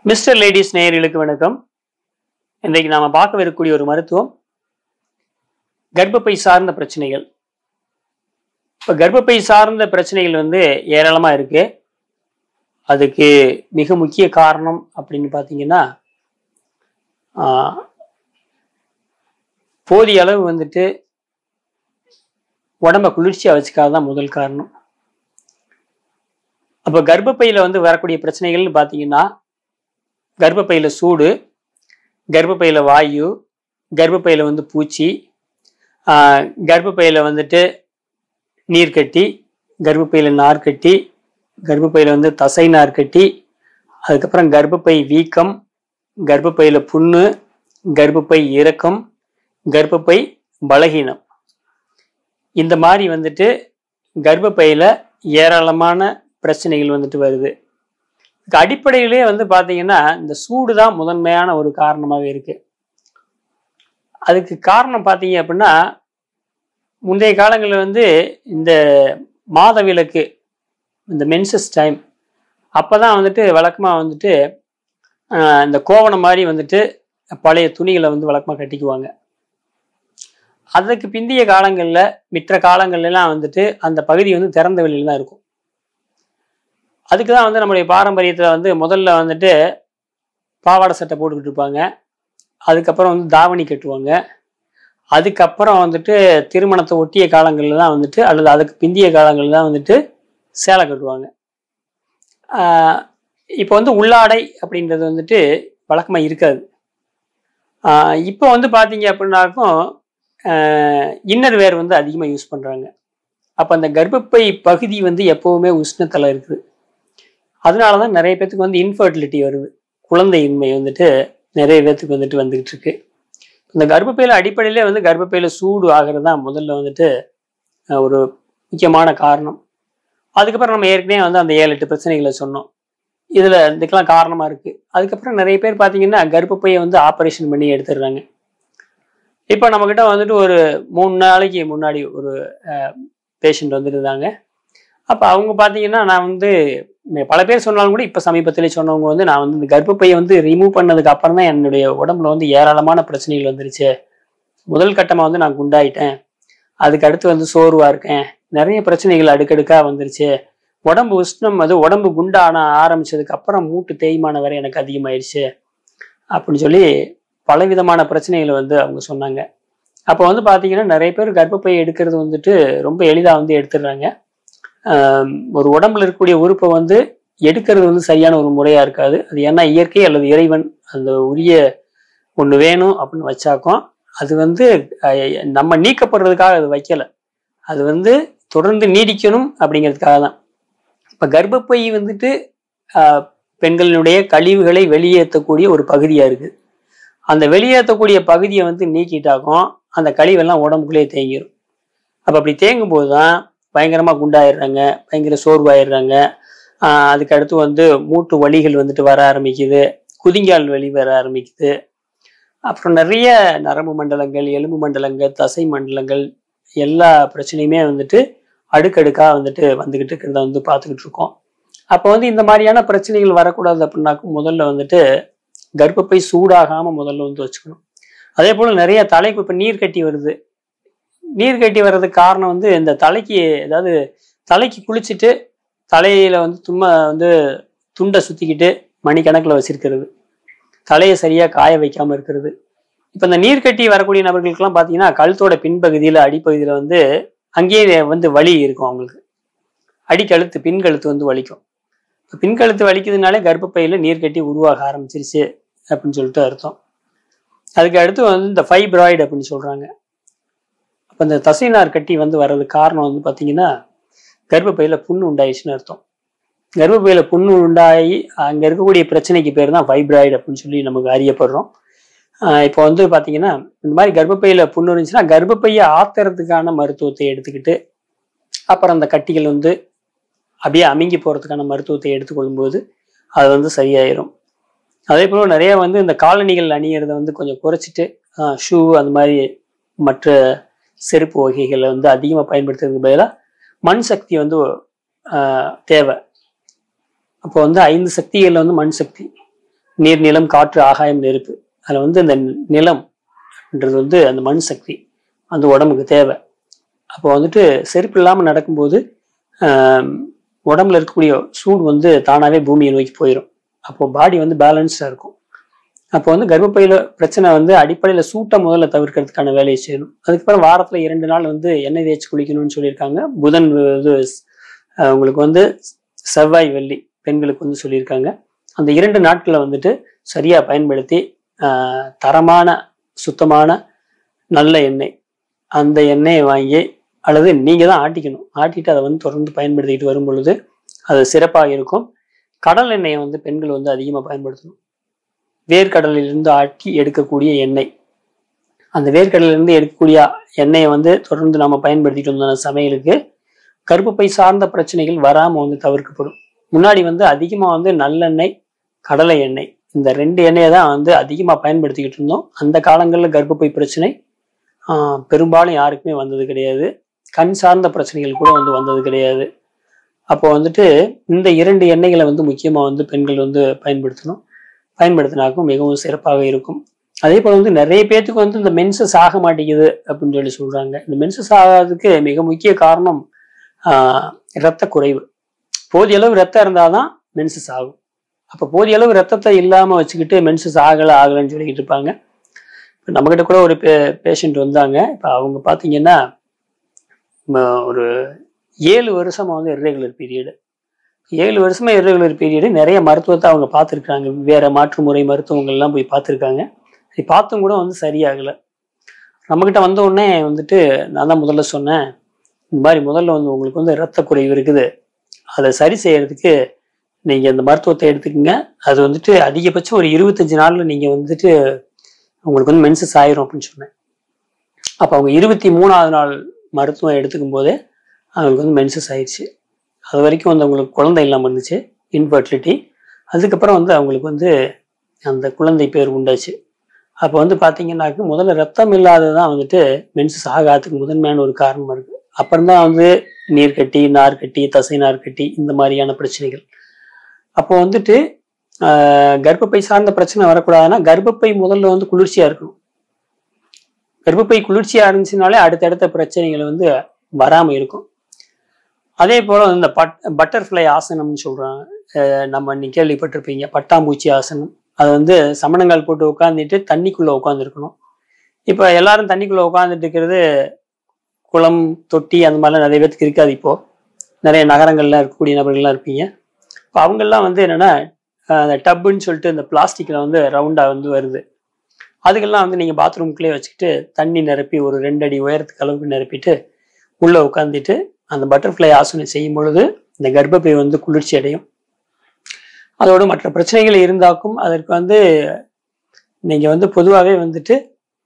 mister ladies நேயர்களுக்கு வணக்கம் இன்றைக்கு நாம பார்க்கவிருக்கக்கூடிய ஒரு மருத்துவம் கர்ப்பப்பை சார்ந்த பிரச்சனைகள் இப்போ கர்ப்பப்பை சார்ந்த பிரச்சனைகள் வந்து ஏராளமா இருக்கு அதுக்கு மிக முக்கிய காரணம் அப்படின்னு பார்த்தீங்கன்னா ஆஹ், போதிய அளவு வந்துட்டு உடம்ப குளிர்ச்சியா வச்சுக்காதான் முதல் காரணம் அப்போ கர்ப்பப்பையில வந்து வரக்கூடிய பிரச்சனைகள்னு பார்த்தீங்கன்னா கர்ப்பப்பையில சூடு கர்ப்பப்பையில வாயு கர்ப்பப்பையில வந்து பூச்சி ஆஹ் கர்ப்பப்பையில வந்துட்டு நீர்க்கட்டி கர்ப்பப்பையில நார்க்கட்டி கர்ப்பப்பையில வந்து தசை நார்க்கட்டி அதுக்கப்புறம் கர்ப்பப்பை வீக்கம் கர்ப்பப்பையில புண்ணு கர்ப்பப்பை இறக்கம் கர்ப்பப்பை பலகீனம் இந்த மாதிரி வந்துட்டு கர்ப்பப்பையில ஏராளமான பிரச்சனைகள் வந்துட்டு வருது இதுக்கு அடிப்படையிலே வந்து பாத்தீங்கன்னா இந்த சூடு தான் முதன்மையான ஒரு காரணமாக இருக்கு அதுக்கு காரணம் பார்த்தீங்க அப்படின்னா முந்தைய காலங்களில் வந்து இந்த மாதவிலக்கு இந்த மென்சஸ் டைம் அப்பதான் வந்துட்டு வழக்கமாக வந்துட்டு ஆஹ், இந்த கோவணம் மாதிரி வந்துட்டு பழைய துணிகளை வந்து வழக்கமாக கட்டிக்குவாங்க அதுக்கு பிந்தைய காலங்களில் மிற்ற காலங்கள்லாம் வந்துட்டு அந்த பகுதி வந்து திறந்த வெளியில தான் இருக்கும் அதுக்கு தான் வந்து நம்மளுடைய பாரம்பரியத்தில் வந்து முதல்ல வந்துட்டு பாவாடை சட்டை போட்டுக்கிட்டு இருப்பாங்க அதுக்கப்புறம் வந்து தாவணி கட்டுவாங்க அதுக்கப்புறம் வந்துட்டு திருமணத்தை ஒட்டிய காலங்களில் தான் வந்துட்டு அல்லது அதுக்கு பிந்திய காலங்களில் தான் வந்துட்டு சேலை கட்டுவாங்க ஆஹ் இப்போ வந்து உள்ளாடை அப்படின்றது வந்துட்டு வழக்கமாக இருக்காது ஆஹ் இப்போ வந்து பார்த்தீங்க அப்படின்னாக்கும் இன்னர் வேர் வந்து அதிகமாக யூஸ் பண்ணுறாங்க அப்போ அந்த கர்ப்பப்பை பகுதி வந்து எப்போவுமே உஷ்ணத்தில் இருக்குது அதனால தான் நிறைய பேத்துக்கு வந்து இன்ஃபர்டிலிட்டி வருது குழந்தையின்மை வந்துட்டு நிறைய பேத்துக்கு வந்துட்டு வந்துகிட்டு இருக்கு இந்த கர்ப்பப்பையில அடிப்படையிலே வந்து கர்ப்பப்பையில சூடு ஆகிறது தான் முதல்ல வந்துட்டு அஹ், ஒரு முக்கியமான காரணம் அதுக்கப்புறம் நம்ம ஏற்கனவே வந்து அந்த ஏழு எட்டு பிரச்சனைகளை சொன்னோம் இதுல இதுக்கெல்லாம் காரணமா இருக்கு அதுக்கப்புறம் நிறைய பேர் பார்த்தீங்கன்னா கர்ப்பப்பையை வந்து ஆப்ரேஷன் பண்ணி எடுத்துடுறாங்க இப்போ நம்மக்கிட்ட வந்துட்டு ஒரு மூணு நாளைக்கு முன்னாடி ஒரு பேஷண்ட் வந்துருந்தாங்க அப்போ அவங்க பார்த்தீங்கன்னா நான் வந்து மே- பல பேர் சொன்னாலும் கூட இப்போ சமீபத்திலே சொன்னவங்க வந்து நான் வந்து இந்த கர்ப்பப்பையை வந்து ரிமூவ் பண்ணதுக்கு அப்புறம் தான் என்னுடைய உடம்புல வந்து ஏராளமான பிரச்சனைகள் வந்துருச்சு முதல் கட்டமாக வந்து நான் குண்டாயிட்டேன் அதுக்கு அடுத்து வந்து சோர்வா இருக்கேன் நிறைய பிரச்சனைகள் அடுக்கடுக்கா வந்துருச்சு உடம்பு உஷ்ணம் அது உடம்பு குண்டான ஆரம்பிச்சதுக்கு அப்புறம் மூட்டு தேய்மானம் வரை எனக்கு அதிகமாயிருச்சு அப்படின்னு சொல்லி பலவிதமான பிரச்சனைகளை வந்து அவங்க சொன்னாங்க அப்போ வந்து பார்த்தீங்கன்னா நிறைய பேர் கர்ப்பப்பை எடுக்கிறது வந்துட்டு ரொம்ப எளிதாக வந்து எடுத்துடுறாங்க ஆஹ் ஒரு உடம்புல இருக்கக்கூடிய உறுப்பை வந்து எடுக்கிறது வந்து சரியான ஒரு முறையா இருக்காது அது ஏன்னா இயற்கை அல்லது இறைவன் அந்த உரிய ஒன்று வேணும் அப்படின்னு வச்சாக்கும் அது வந்து அஹ், நம்ம நீக்கப்படுறதுக்காக அது வைக்கல அது வந்து தொடர்ந்து நீடிக்கணும் அப்படிங்கிறதுக்காக தான் இப்போ கர்ப்பப்பை வந்துட்டு ஆஹ், பெண்களினுடைய கழிவுகளை வெளியேற்றக்கூடிய ஒரு பகுதியா இருக்கு அந்த வெளியேற்றக்கூடிய பகுதியை வந்து நீக்கிட்டாக்கும் அந்த கழிவெல்லாம் உடம்புக்குள்ளேயே தேங்கிடும் அப்போ அப்படி தேங்கும் போது தான் பயங்கரமாக குண்டாயிடுறாங்க பயங்கர சோர்வாயிடுறாங்க ஆஹ் அதுக்கு அடுத்து வந்து மூட்டு வலிகள் வந்துட்டு வர ஆரம்பிக்குது குதிங்கால் வலி வர ஆரம்பிக்குது அப்புறம் நிறைய நரம்பு மண்டலங்கள் எலும்பு மண்டலங்கள் தசை மண்டலங்கள் எல்லா பிரச்சனையுமே வந்துட்டு அடுக்கடுக்கா வந்துட்டு வந்துகிட்டு இருக்கிறத வந்து பார்த்துக்கிட்டு இருக்கோம் அப்போ வந்து இந்த மாதிரியான பிரச்சனைகள் வரக்கூடாது அப்படின்னாக்கும் முதல்ல வந்துட்டு கர்ப்பப்பை சூடாகாம முதல்ல வந்து வச்சுக்கணும் அதே போல நிறைய தலைக்கு இப்போ நீர் கட்டி வருது நீர் கட்டி வர்றதுக்கு காரணம் வந்து இந்த தலைக்கு அதாவது தலைக்கு குளிச்சுட்டு தலையில வந்து சும்மா வந்து துண்டை சுத்திக்கிட்டு மணிக்கணக்கில் வச்சிருக்கிறது தலையை சரியா காய வைக்காம இருக்கிறது இப்போ இந்த நீர் கட்டி வரக்கூடிய நபர்களுக்கெல்லாம் பார்த்தீங்கன்னா கழுத்தோட பின்பகுதியில் அடிப்பகுதியில் வந்து அங்கேயே வந்து வலி இருக்கும் அவங்களுக்கு அடிக்கழுத்து பின்கழுத்து வந்து வலிக்கும் இப்ப பின்கழுத்து வலிக்குதுனாலே கர்ப்பப்பையில நீர் கட்டி உருவாக ஆரம்பிச்சிருச்சு அப்படின்னு சொல்லிட்டு அர்த்தம் அதுக்கு அடுத்து வந்து இந்த ஃபைப்ராய்டு அப்படின்னு சொல்றாங்க அப்போ இந்த தசைநார் கட்டி வந்து வர்றதுக்கு காரணம் வந்து பார்த்தீங்கன்னா கர்ப்பப்பையில புண்ணு உண்டாயிடுச்சுன்னு அர்த்தம் கர்ப்பப்பையில புண்ணு உண்டாகி அங்கே இருக்கக்கூடிய பிரச்சனைக்கு பேர் தான் ஃபைப்ராய்டு அப்படின்னு சொல்லி நமக்கு அறியப்படுறோம் ஆஹ் இப்போ வந்து பார்த்தீங்கன்னா இந்த மாதிரி கர்ப்பப்பையில புண்ணு இருந்துச்சுன்னா கர்ப்பப்பையை ஆத்துறதுக்கான மருத்துவத்தை எடுத்துக்கிட்டு அப்புறம் அந்த கட்டிகள் வந்து அப்படியே அமுங்கி போகிறதுக்கான மருத்துவத்தை எடுத்துக்கொள்ளும்போது அது வந்து சரியாயிரும் அதே போல் நிறைய வந்து இந்த காலணிகள் அணியிறத வந்து கொஞ்சம் குறைச்சிட்டு ஷூ அந்த மாதிரி மற்ற செருப்பு வகைகளை வந்து அதிகமாக பயன்படுத்துறதுக்கு பதிலாக மண் சக்தி வந்து ஆஹ் தேவை அப்போ வந்து ஐந்து சக்திகளில் வந்து மண் சக்தி நீர் நிலம் காற்று ஆகாயம் நெருப்பு அதில் வந்து அந்த நிலம்ன்றது வந்து அந்த மண் சக்தி அந்த உடம்புக்கு தேவை அப்போ வந்துட்டு செருப்பு இல்லாமல் நடக்கும்போது ஆஹ், உடம்புல இருக்கக்கூடிய சூடு வந்து தானாகவே பூமியை நோக்கி போயிடும் அப்போ பாடி வந்து பேலன்ஸ்டாக இருக்கும் அப்போ வந்து கர்ப்பப்பையில பிரச்சனை வந்து அடிப்படையில் சூட்டை முதல்ல தவிர்க்கிறதுக்கான வேலையை செய்யணும் அதுக்கப்புறம் வாரத்தில் இரண்டு நாள் வந்து எண்ணெய் தேய்ச்சி குளிக்கணும்னு சொல்லியிருக்காங்க புதன் இது ஆஹ், உங்களுக்கு வந்து செவ்வாய் வெள்ளி பெண்களுக்கு வந்து சொல்லியிருக்காங்க அந்த இரண்டு நாட்களை வந்துட்டு சரியா பயன்படுத்தி ஆஹ், தரமான சுத்தமான நல்ல எண்ணெய் அந்த எண்ணெயை வாங்கி அல்லது நீங்க தான் ஆட்டிக்கணும் ஆட்டிட்டு அதை வந்து தொடர்ந்து பயன்படுத்திட்டு வரும் பொழுது அது சிறப்பாக இருக்கும் கடல் எண்ணெயை வந்து பெண்கள் வந்து அதிகமாக பயன்படுத்தணும் வேர்க்கடலிலிருந்து ஆட்டி எடுக்கக்கூடிய எண்ணெய் அந்த வேர்க்கடலிலிருந்து எடுக்கக்கூடிய எண்ணெயை வந்து தொடர்ந்து நம்ம பயன்படுத்திட்டு வந்தோம் சமையலுக்கு கருப்பப்பை சார்ந்த பிரச்சனைகள் வராம வந்து தவிர்க்கப்படும் முன்னாடி வந்து அதிகமா வந்து நல்லெண்ணெய் கடலை எண்ணெய் இந்த ரெண்டு எண்ணெயை தான் வந்து அதிகமா பயன்படுத்திக்கிட்டு இருந்தோம் அந்த காலங்களில் கர்ப்பப்பை பிரச்சனை ஆஹ், பெரும்பாலும் யாருக்குமே வந்தது கிடையாது கண் சார்ந்த பிரச்சனைகள் கூட வந்து வந்தது கிடையாது அப்போ வந்துட்டு இந்த இரண்டு எண்ணெய்களை வந்து முக்கியமா வந்து பெண்கள் வந்து பயன்படுத்தணும் பயன்படுத்தினாக்கும் மிகவும் சிறப்பாக இருக்கும் அதே போல வந்து நிறைய பேர்த்துக்கு வந்து இந்த மென்சஸ் ஆக மாட்டேங்குது அப்படின்னு சொல்லி சொல்றாங்க இந்த மென்சஸ் ஆகாததுக்கு மிக முக்கிய காரணம் ஆஹ், இரத்த குறைவு போதிய அளவு ரத்தம் இருந்தாதான் மென்சஸ் ஆகும் அப்போ போதிய அளவு ரத்தத்தை இல்லாம வச்சுக்கிட்டு மென்சஸ் ஆகலை ஆகலைன்னு சொல்லிக்கிட்டு இருப்பாங்க இப்போ நம்மகிட்ட கூட ஒரு பே பேஷண்ட் வந்தாங்க இப்போ அவங்க பார்த்தீங்கன்னா ம, ஒரு ஏழு வருஷமா வந்து இர்ரெகுலர் பீரியடு ஏழு வருஷமா இர்ரெகுலர் பீரியடு நிறைய மருத்துவத்தை அவங்க பார்த்துருக்காங்க வேற மாற்று முறை மருத்துவங்கள்லாம் போய் பார்த்துருக்காங்க அது பார்த்தும் கூட வந்து சரியாகலை நம்மக்கிட்ட வந்த உடனே வந்துட்டு நான் தான் முதல்ல சொன்னேன் இந்த மாதிரி முதல்ல வந்து உங்களுக்கு வந்து இரத்த குறைவு இருக்குது அதை சரி செய்யறதுக்கு நீங்கள் இந்த மருத்துவத்தை எடுத்துக்கங்க அது வந்துட்டு அதிகபட்சம் ஒரு இருபத்தஞ்சு நாளில் நீங்கள் வந்துட்டு உங்களுக்கு வந்து மென்சஸ் ஆயிரும் அப்படின்னு சொன்னேன் அப்போ அவங்க இருபத்தி மூணாவது நாள் மருத்துவம் எடுத்துக்கும் போதே அவங்களுக்கு வந்து மென்சஸ் ஆயிடுச்சு அது வரைக்கும் வந்து அவங்களுக்கு குழந்தை இல்லாமல் இருந்துச்சு இன்ஃபர்டிலிட்டி அதுக்கப்புறம் வந்து அவங்களுக்கு வந்து அந்த குழந்தை பேர் உண்டாச்சு அப்போ வந்து பார்த்தீங்கன்னாக்க முதல்ல ரத்தம் இல்லாததான் வந்துட்டு மென்சஸ் ஆகாததுக்கு முதன்மையான ஒரு காரணமாக இருக்குது அப்புறம் தான் வந்து நீர் கட்டி நார் கட்டி தசை நார் கட்டி இந்த மாதிரியான பிரச்சனைகள் அப்போ வந்துட்டு ஆஹ், கர்ப்பப்பை சார்ந்த பிரச்சனை வரக்கூடாதுன்னா கர்ப்பப்பை முதல்ல வந்து குளிர்ச்சியா இருக்கணும் கர்ப்பப்பை குளிர்ச்சியா இருந்துச்சுனாலே அடுத்தடுத்த பிரச்சனைகள் வந்து வராம இருக்கும் அதே போல இந்த பட் பட்டர்ஃப்ளை ஆசனம்னு சொல்றாங்க அஹ் நம்ம இன்னைக்கு கேள்விப்பட்டிருப்பீங்க பட்டாம்பூச்சி ஆசனம் அது வந்து சமணங்கால் போட்டு உட்காந்துட்டு தண்ணிக்குள்ள உட்காந்துருக்கணும் இப்போ எல்லாரும் தண்ணிக்குள்ள உட்காந்துட்டு இருக்கிறது குளம் தொட்டி அந்த மாதிரிலாம் நிறைய பேத்துக்கு இருக்காது இப்போ நிறைய நகரங்கள்ல இருக்கக்கூடிய நபர்கள்லாம் இருப்பீங்க இப்போ அவங்கெல்லாம் வந்து என்னன்னா அஹ் அந்த டப்புன்னு சொல்லிட்டு இந்த பிளாஸ்டிக்ல வந்து ரவுண்டா வந்து வருது அதுக்கெல்லாம் வந்து நீங்க பாத்ரூம்குள்ளே வச்சுக்கிட்டு தண்ணி நிரப்பி ஒரு ரெண்டு அடி உயரத்துக்கு அளவுக்கு நிரப்பிட்டு உள்ள உட்காந்துட்டு அந்த பட்டர்ஃப்ளை ஆசனம் செய்யும் பொழுது இந்த கர்ப்பப்பை வந்து குளிர்ச்சி அடையும் அதோட மற்ற பிரச்சனைகள் இருந்தாக்கும் அதற்கு வந்து நீங்க வந்து பொதுவாகவே வந்துட்டு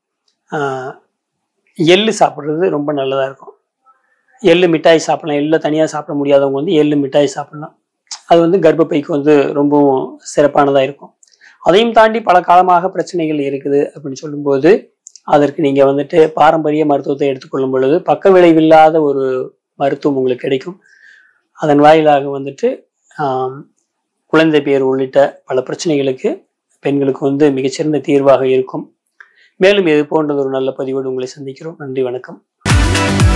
ஆஹ், எள்ளு சாப்பிட்றது ரொம்ப நல்லதா இருக்கும் எள்ளு மிட்டாய் சாப்பிடலாம் எள்ளு தனியாக சாப்பிட முடியாதவங்க வந்து எள்ளு மிட்டாய் சாப்பிடலாம் அது வந்து கர்ப்பப்பைக்கு வந்து ரொம்பவும் சிறப்பானதா இருக்கும் அதையும் தாண்டி பல காலமாக பிரச்சனைகள் இருக்குது அப்படின்னு சொல்லும்போது அதற்கு நீங்க வந்துட்டு பாரம்பரிய மருத்துவத்தை எடுத்துக்கொள்ளும் பொழுது பக்க விளைவில்லாத ஒரு மருத்துவம் உங்களுக்கு கிடைக்கும் அதன் வாயிலாக வந்துட்டு ஆம், குழந்தை பேர் உள்ளிட்ட பல பிரச்சனைகளுக்கு பெண்களுக்கு வந்து மிகச்சிறந்த தீர்வாக இருக்கும் மேலும் இது போன்றது ஒரு நல்ல பதிவோடு உங்களை சந்திக்கிறோம் நன்றி வணக்கம்